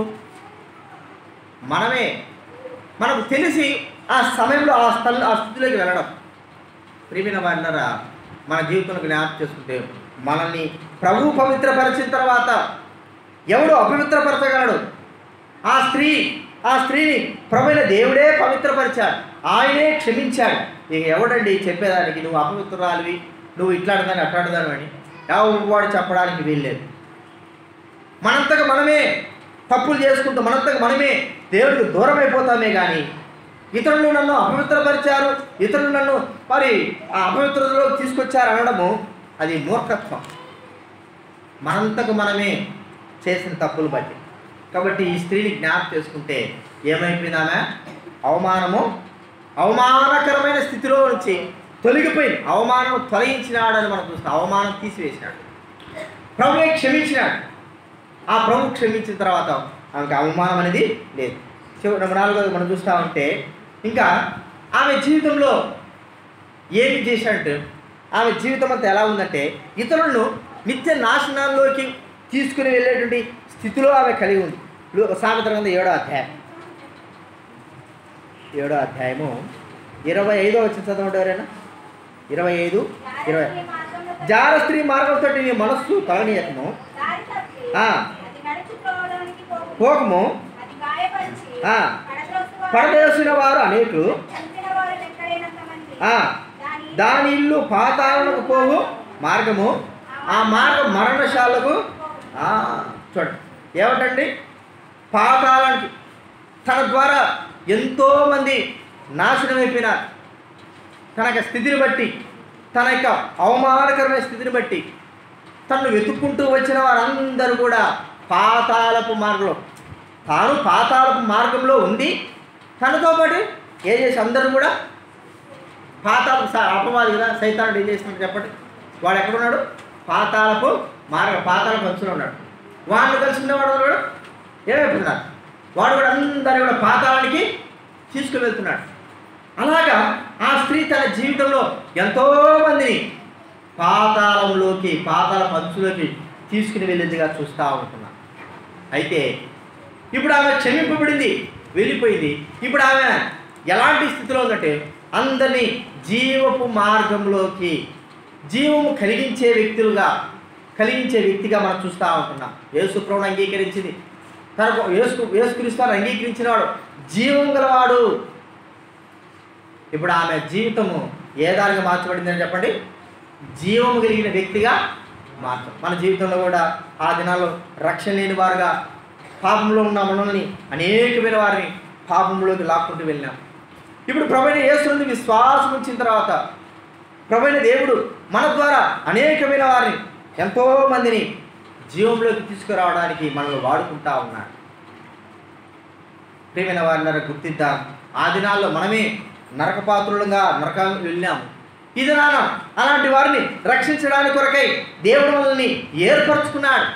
మనమే మనకు తెలిసి ఆ సమయంలో ఆ స్థల ఆ స్థితిలోకి వెళ్ళడం ప్రియమైన వారినరా మన జీవితంలో జ్ఞాపకం చేసుకుంటే మనల్ని ప్రభు పవిత్రపరిచిన తర్వాత ఎవడు అపవిత్రపరచగలడు ఆ స్త్రీ ఆ స్త్రీని ప్రభుైన దేవుడే పవిత్రపరిచాడు ఆయనే క్షమించాడు ఇక ఎవడండి చెప్పేదానికి నువ్వు అపవిత్రాలివి నువ్వు ఇట్లాడదాని అట్లాడదాను అని ఎవడు చెప్పడానికి వీల్లేదు మనంతగా మనమే తప్పులు చేసుకుంటూ మనంతగా మనమే దేవుడికి దూరం అయిపోతామే కానీ ఇతరులు నన్ను అపవిత్రపరిచారు ఇతరులు నన్ను మరి ఆ అపవిత్రతలో తీసుకొచ్చారు అనడము అది మూర్ఖత్వం మనంతకు మనమే చేసిన తప్పులు బట్టి కాబట్టి ఈ స్త్రీని జ్ఞాపకం చేసుకుంటే ఏమైపోయిందామె అవమానము అవమానకరమైన స్థితిలో నుంచి తొలగిపోయింది అవమానం తొలగించినాడని మనం చూస్తాం అవమానం తీసివేసినాడు ప్రభువే క్షమించినాడు ఆ ప్రభు క్షమించిన తర్వాత ఆమెకు అవమానం అనేది లేదు చివరి నెంబర్ నాలుగోది మనం చూస్తూ ఉంటే ఇంకా ఆమె జీవితంలో ఏమి చేశాడంటే ఆమె జీవితం అంతా ఎలా ఉందంటే ఇతరులను నిత్య నాశనాల్లోకి తీసుకుని వెళ్ళేటువంటి స్థితిలో ఆమె కలిగి ఉంది ఇప్పుడు సామెత గ్రంథం ఏడో అధ్యాయం ఏడో అధ్యాయము ఇరవై ఐదో వచ్చిన చదవండి ఎవరైనా ఇరవై ఐదు ఇరవై జార స్త్రీ మార్గంతో నీ మనస్సు తగనీయకము దారి తప్పి ఆ. అది నడుచుకోవడానికి పోకు. పోకము అది గాయపరిచి ఆ. పడద్రోసువారు, పడదేసిన వారు అనేకులు చంపిన వారు లెక్కలేనంత మంది. ఆ, దాని దాని ఇల్లు పాతాళకు పోవు మార్గము ఆ మార్గం మరణశాలకు ఆ, చూడండి ఏమిటండి పాతాళానికి తన ద్వారా ఎంతోమంది నాశనం అయిపోయినారు తన యొక్క స్థితిని బట్టి తన యొక్క అవమానకరమైన స్థితిని బట్టి తను వెతుక్కుంటూ వచ్చిన వారందరూ కూడా పాతాళపు మార్గంలో తాను పాతాళపు మార్గంలో ఉండి తనతో పాటు ఏం చేసి అందరూ కూడా పాతాళపు స- అపవాది కదా సైతానుడు ఏం చేస్తున్నాడు చెప్పండి వాడు ఎక్కడున్నాడు పాతాళపు మార్గ పాతాళపు అంచులో ఉన్నాడు వాడిని కలుసుకునేవాడు కూడా ఏమైపోతున్నాడు వాడు కూడా అందరినీ కూడా పాతాళానికి తీసుకుని వెళ్తున్నాడు అలాగా ఆ స్త్రీ తన జీవితంలో ఎంతో మందిని పాతాళంలోకి పాతాళ పంచులోకి తీసుకుని వెళ్ళేదిగా చూస్తూ ఉంటున్నా అయితే ఇప్పుడు ఆమె క్షమింపబడింది వెళ్ళిపోయింది ఇప్పుడు ఆమె ఎలాంటి స్థితిలో ఉందంటే అందరినీ జీవపు మార్గంలోకి జీవము కలిగించే వ్యక్తులుగా కలిగించే వ్యక్తిగా మనం చూస్తూ ఉంటున్నాం యేసు ప్రభువును అంగీకరించింది తనకు యేసు యేసుక్రీస్తుని అంగీకరించినవాడు జీవం గలవాడు ఇప్పుడు ఆమె జీవితము ఏ దానికి మార్చబడిందని చెప్పండి జీవము కలిగిన వ్యక్తిగా మార్చం మన జీవితంలో కూడా ఆ దినాల్లో రక్షణ లేని వారుగా పాపంలో ఉన్న మనల్ని అనేకమైన వారిని పాపంలోకి లాక్కుంటూ వెళ్ళినాం ఇప్పుడు ప్రభుని యేసునందు విశ్వాసం ఉంచిన తర్వాత ప్రభుని దేవుడు మన ద్వారా అనేకమైన వారిని ఎంతో మందిని జీవంలోకి తీసుకురావడానికి మనల్ని వాడుకుంటా ఉన్నాడు ప్రియమైన వారిని గుర్తిద్దాం ఆ దినాల్లో మనమే నరకపాత్రులుగా నరకం వెళ్ళాము ఈ దినాన అలాంటి వారిని రక్షించడానికి కొరకై దేవుడు మనల్ని ఏర్పరచుకున్నాడు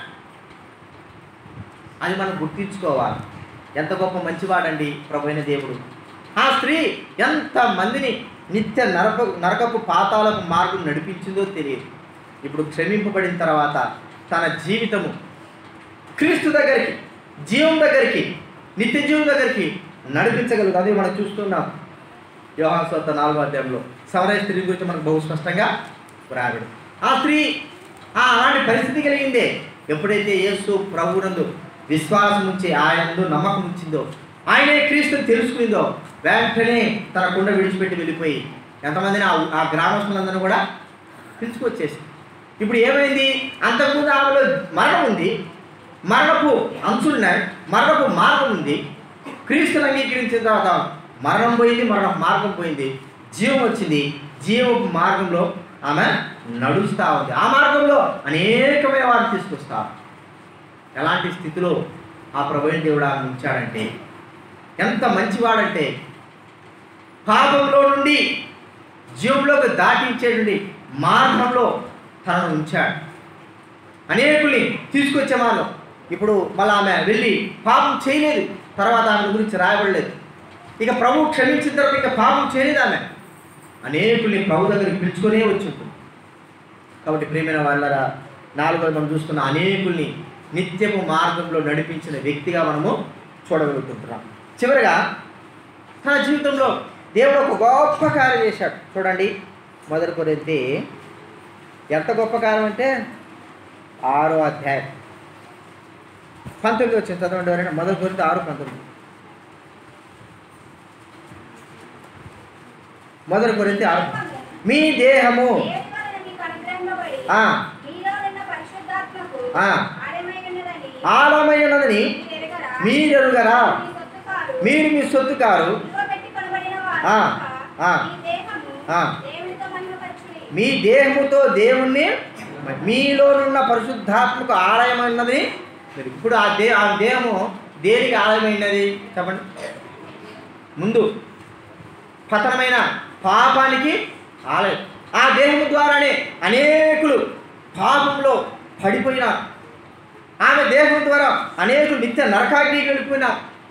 అది మనం గుర్తించుకోవాలి ఎంత గొప్ప మంచివాడండి ప్రభు అయిన దేవుడు ఆ స్త్రీ ఎంత మందిని నిత్య నరక నరకపు పాతాలకు మార్గం నడిపించిందో తెలియదు ఇప్పుడు క్షమింపబడిన తర్వాత తన జీవితము క్రీస్తు దగ్గరికి జీవం దగ్గరికి నిత్య జీవం దగ్గరికి నడిపించగలదు అదే మనం చూస్తున్నాం యోహాన్ స్వత నాలుగో అధ్యాయంలో సవరయ స్త్రీ గురించి మనకు బహు స్పష్టంగా రాబడి ఆ స్త్రీ ఆ అలాంటి పరిస్థితి కలిగిందే ఎప్పుడైతే యేసు ప్రభునందు విశ్వాసం ఉంచి ఆయనందు నమ్మకం ఉంచిందో ఆయనే క్రీస్తుని తెలుసుకుందో వెంటనే తన కుండ విడిచిపెట్టి వెళ్ళిపోయి ఎంతమందిని ఆ ఆ గ్రామస్తులందరూ కూడా పిలుచుకొచ్చేసి ఇప్పుడు ఏమైంది అంతకుముందు ఆమెలో మరణం ఉంది మరణపు అంచులున్నాయి మరణపు మార్గం ఉంది క్రీస్తుని అంగీకరించిన తర్వాత మరణం పోయింది మరణపు మార్గం పోయింది జీవం వచ్చింది జీవపు మార్గంలో ఆమె నడుస్తూ ఉంది ఆ మార్గంలో అనేకమైన వారిని తీసుకొస్తారు ఎలాంటి స్థితిలో ఆ ప్రభుత్వ దేవుడు ఆమె ఉంచాడంటే ఎంత మంచివాడంటే పాపంలో నుండి జీవంలోకి దాటించేటువంటి మార్గంలో తనను ఉంచాడు అనేకుల్ని తీసుకొచ్చే మార్గం ఇప్పుడు మళ్ళీ ఆమె వెళ్ళి పాపం చేయలేదు తర్వాత ఆమె గురించి రాయబడలేదు ఇక ప్రభు క్షమించిన తర్వాత ఇక పాపం చేయలేదు ఆమె అనేకుల్ని ప్రభు దగ్గరికి పిలుచుకొనే వచ్చి ఉంటుంది కాబట్టి ప్రేమైన వాళ్ళరా నాలుగోది మనం చూస్తున్న అనేకుల్ని నిత్యము మార్గంలో నడిపించిన వ్యక్తిగా మనము చూడగలుగుతుంటున్నాం చివరిగా తన జీవితంలో దేవుడు ఒక గొప్ప కార్యం చేశాడు చూడండి మొదటి కొరింతి ఎంత గొప్ప కార్యం అంటే ఆరో అధ్యాయం పంతొమ్మిది వచ్చింది చదవండి ఎవరైనా మొదటి కొరింత ఆరు పంతొమ్మిది మొదటి కొరింత ఆరు మీ దేహము దేవుని వలన మీకు అనుగ్రహింపబడి, ఆ. మీలో ఉన్న పరిశుద్ధాత్మకు ఆ. ఆలయమైనదని ఆలమైనదని మీరు ఎరుగరా? మీరెరుగరా మీ సొత్తు కారు, మీరు మీ సొత్తు కారు విలువ పెట్టి కొనబడిన వారు ఆ. కనుక ఆ. మీ దేహము ఆ. దేవునితో మహిమపరచుడి. మీ దేహముతో దేవుణ్ణి మీలోనున్న పరిశుద్ధాత్మకు ఆలయమైనది మీరు ఇప్పుడు ఆ దే ఆ దేహము దేనికి ఆలయమైనది చెప్పండి ముందు పతనమైన పాపానికి ఆలయం ఆ దేహము ద్వారానే అనేకులు పాపంలో పడిపోయిన ఆమె దేహం ద్వారా అనేకులు నిత్య నరకాగ్నికి వెళ్ళిపోయిన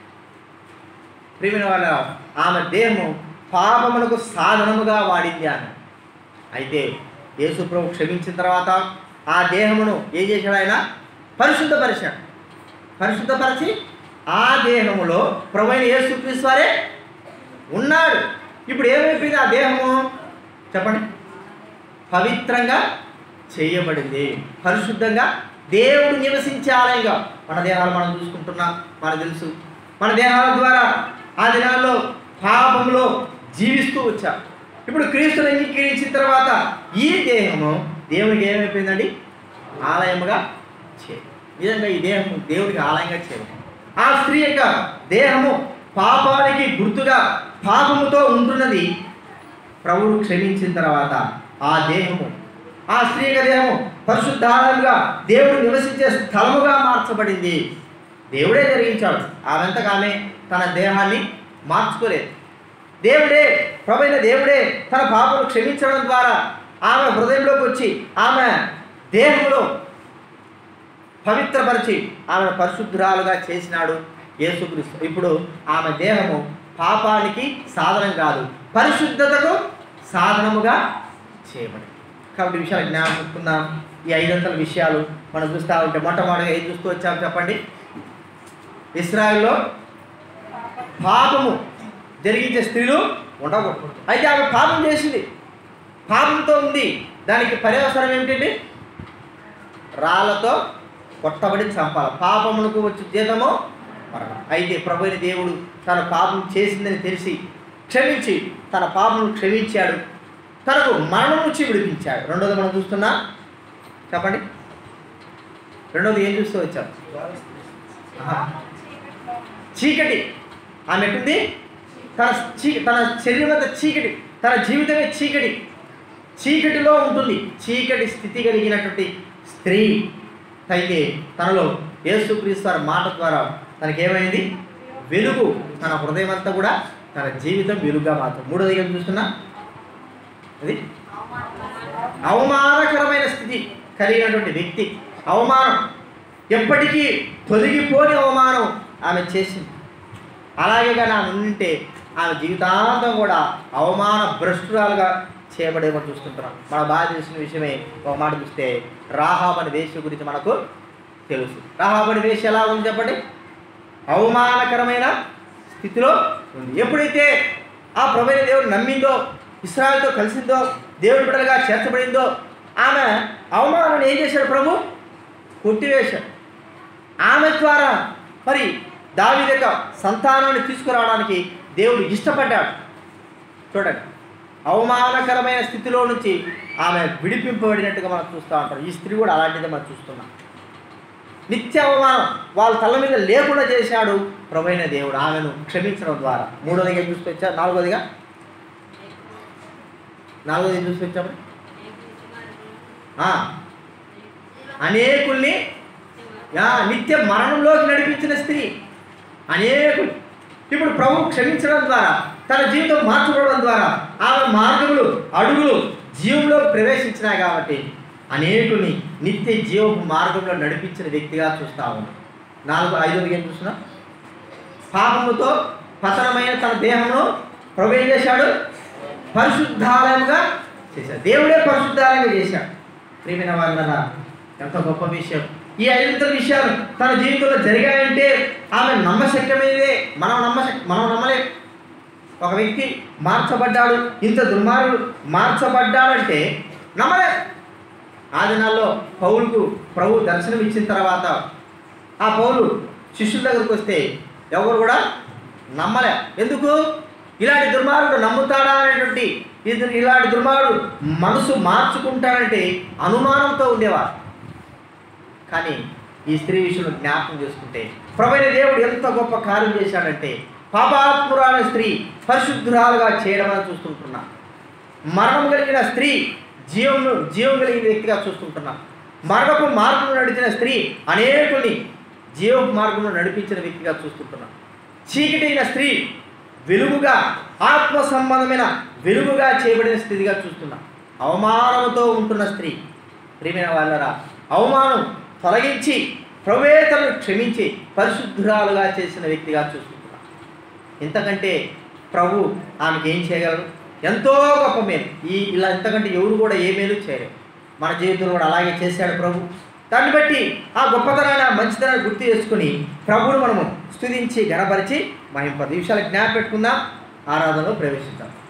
ప్రియమైన వాళ్ళ ఆమె దేహము పాపమునకు సాధనముగా వాడింది ఆమె అయితే యేసు ప్రభు క్షమించిన తర్వాత ఆ దేహమును ఏం చేశాడు ఆయన పరిశుద్ధపరిచాడు పరిశుద్ధపరిచి ఆ దేహములో ప్రభు అయిన యేసుక్రీస్తు వారే ఉన్నాడు ఇప్పుడు ఏమైపోయింది ఆ దేహము చెప్పండి పవిత్రంగా చేయబడింది పరిశుద్ధంగా దేవుడు నివసించే ఆలయంగా మన దేహాలు మనం చూసుకుంటున్నాం మనకు తెలుసు మన దేహాల ద్వారా ఆ దినాల్లో పాపంలో జీవిస్తూ వచ్చాం ఇప్పుడు క్రీస్తుని అంగీకరించిన తర్వాత ఈ దేహము దేవునికి ఏమైపోయిందండి ఆలయముగా చే నిజంగా ఈ దేహము దేవుడికి ఆలయంగా చేయాలి ఆ స్త్రీ యొక్క దేహము పాపానికి గుర్తుగా పాపముతో ఉంటున్నది ప్రభువు క్షమించిన తర్వాత ఆ దేహము ఆ స్త్రీ యొక్క దేహము పరిశుద్ధాలయంగా దేవుడు నివసించే స్థలముగా మార్చబడింది దేవుడే జరిగించాడు ఆమెంతగా ఆమె తన దేహాన్ని మార్చుకోలేదు దేవుడే ప్రభైన దేవుడే తన పాపను క్షమించడం ద్వారా ఆమె హృదయంలోకి వచ్చి ఆమె దేహంలో పవిత్రపరిచి ఆమె పరిశుద్ధురాలుగా చేసినాడు యేసుక్రీస్తు ఇప్పుడు ఆమె దేహము పాపానికి సాధనం కాదు పరిశుద్ధతకు సాధనముగా చేయబడి కాబట్టి ఈ విషయాలు జ్ఞాపకుందాం ఈ ఐదంతల విషయాలు మనం చూస్తూ ఉంటే మొట్టమొదటిగా ఏం చూస్తూ వచ్చాము చెప్పండి ఇస్రాయల్లో పాపము జరిగించే స్త్రీలు ఉండకూడదు అయితే ఆమె పాపం చేసింది పాపంతో ఉంది దానికి పర్యవసరం ఏమిటండి రాళ్ళతో కొట్టబడి చంపాలి పాపములకు వచ్చి జీతము మరణం అయితే ప్రభు అయిన దేవుడు తన పాపం చేసిందని తెలిసి క్షమించి తన పాపను క్షమించాడు తనకు మరణం నుంచి విడిపించాడు రెండోది మనం చూస్తున్నా చెప్పండి రెండోది ఏం చూస్తూ వచ్చాం ఆహా. చీకటి ఆమె ఎట్టుంది తన చీ తన శరీరం అంతా చీకటి తన జీవితమే చీకటి చీకటిలో ఉంటుంది చీకటి స్థితి కలిగినటువంటి స్త్రీ అయితే తనలో యేసుక్రీస్తు వారి మాట ద్వారా తనకేమైంది వెలుగు తన హృదయం అంతా కూడా తన జీవితం వెలుగుగా మాత్రం మూడోది ఏం చూస్తున్నా అది అవమానకరమైన స్థితి కలిగినటువంటి వ్యక్తి అవమానం ఎప్పటికీ తొలగిపోని అవమానం ఆమె చేసింది అలాగే కానీ ఆమె ఉంటే ఆమె జీవితాంతం కూడా అవమాన భ్రష్టురాలుగా చేయబడేమని చూస్తుంటున్నాం మన బాగా తెలిసిన విషయమే ఒక మాట చూస్తే రాహాబ్ అనే వేశ్య గురించి మనకు తెలుసు రాహాబ్ అనే వేశ్య ఎలా ఉంది చెప్పండి అవమానకరమైన స్థితిలో ఉంది ఎప్పుడైతే ఆ ప్రభుత్వ దేవుడు నమ్మిందో ఇస్రాయల్తో కలిసిందో దేవుడి బిడ్డలుగా చేర్చబడిందో ఆమె అవమానాన్ని ఏం చేశాడు ప్రభు కొట్టివేశాడు ఆమె ద్వారా మరి దావీదు యొక్క సంతానాన్ని తీసుకురావడానికి దేవుడు ఇష్టపడ్డాడు చూడండి అవమానకరమైన స్థితిలో నుంచి ఆమె విడిపింపబడినట్టుగా మనం చూస్తూ ఉంటాం ఈ స్త్రీ కూడా అలాంటిదే మనం చూస్తున్నాం నిత్య అవమానం వాళ్ళ తల మీద లేకుండా చేశాడు ప్రభైన దేవుడు ఆమెను క్షమించడం ద్వారా మూడోదిగా చూసుకొచ్చా నాలుగోదిగా నాలుగోది ఏం చూసుకొచ్చాము ఆ, అనేకుల్ని యా, నిత్య మరణంలోకి నడిపించిన స్త్రీ అనేకులు ఇప్పుడు ప్రభు క్షమించడం ద్వారా తన జీవితం మార్చుకోవడం ద్వారా ఆమె మార్గములు అడుగులు జీవంలో ప్రవేశించినాయి కాబట్టి అనేకుల్ని నిత్య జీవపు మార్గంలో నడిపించిన వ్యక్తిగా చూస్తా ఉన్నాం నాలుగు ఐదోది ఏం చూస్తున్నా పాపముతో పతనమైన తన దేహంలో ప్రభు ఏం చేశాడు పరిశుద్ధాలయంగా చేశాడు దేవుడే పరిశుద్ధాలయంగా చేశాడు ప్రియమైన వాళ్ళ ఎంత గొప్ప విషయం ఈ ఐదు విషయాలు తన జీవితంలో జరిగాయంటే ఆమె నమ్మశక్యమైనదే మనం నమ్మశక్ మనం నమ్మలేం ఒక వ్యక్తి మార్చబడ్డాడు ఇంత దుర్మార్గుడు మార్చబడ్డాడంటే నమ్మలే ఆ దినాల్లో పౌలుకు ప్రభు దర్శనం ఇచ్చిన తర్వాత ఆ పౌలు శిష్యుల దగ్గరికి వస్తే ఎవరు కూడా నమ్మలే ఎందుకు ఇలాంటి దుర్మార్గుడు నమ్ముతాడా అనేటువంటి ఇది ఇలాంటి దుర్మార్గుడు మనసు మార్చుకుంటాడంటే అనుమానంతో ఉండేవారు కానీ ఈ స్త్రీ విషయంలో జ్ఞాపకం చేసుకుంటే ప్రభైన దేవుడు ఎంత గొప్ప కార్యం చేశాడంటే పాపాత్మురాల స్త్రీ పరిశుద్ధురాలుగా చేయడం అని చూస్తుంటున్నా మరణం కలిగిన స్త్రీ జీవం జీవం కలిగిన వ్యక్తిగా చూస్తుంటున్నా మరణపు మార్గంలో నడిచిన స్త్రీ అనేకుల్ని జీవపు మార్గంలో నడిపించిన వ్యక్తిగా చూస్తుంటున్నా చీకటైన స్త్రీ వెలుగుగా ఆత్మ సంబంధమైన వెలుగుగా చేయబడిన స్థితిగా చూస్తున్నా అవమానంతో ఉంటున్న స్త్రీ ప్రియమైన వాళ్ళరా అవమానం తొలగించి ప్రవేతను క్షమించి పరిశుద్ధురాలుగా చేసిన వ్యక్తిగా చూస్తున్నా ఇంతకంటే ప్రభు ఆమెకి ఏం చేయగలరు ఎంతో గొప్ప మేలు ఈ ఇలా ఇంతకంటే ఎవరు కూడా ఏ మేలు చేయలేరు మన జీవితంలో కూడా అలాగే చేశాడు ప్రభు దాన్ని బట్టి ఆ గొప్పతనాన్ని ఆ మంచితనాన్ని గుర్తు చేసుకుని ప్రభువును మనము స్తుతించి గణపరిచి మహింపదు ఈ విషయాలు జ్ఞాపకం పెట్టుకుందాం ఆరాధనలో ప్రవేశిద్దాం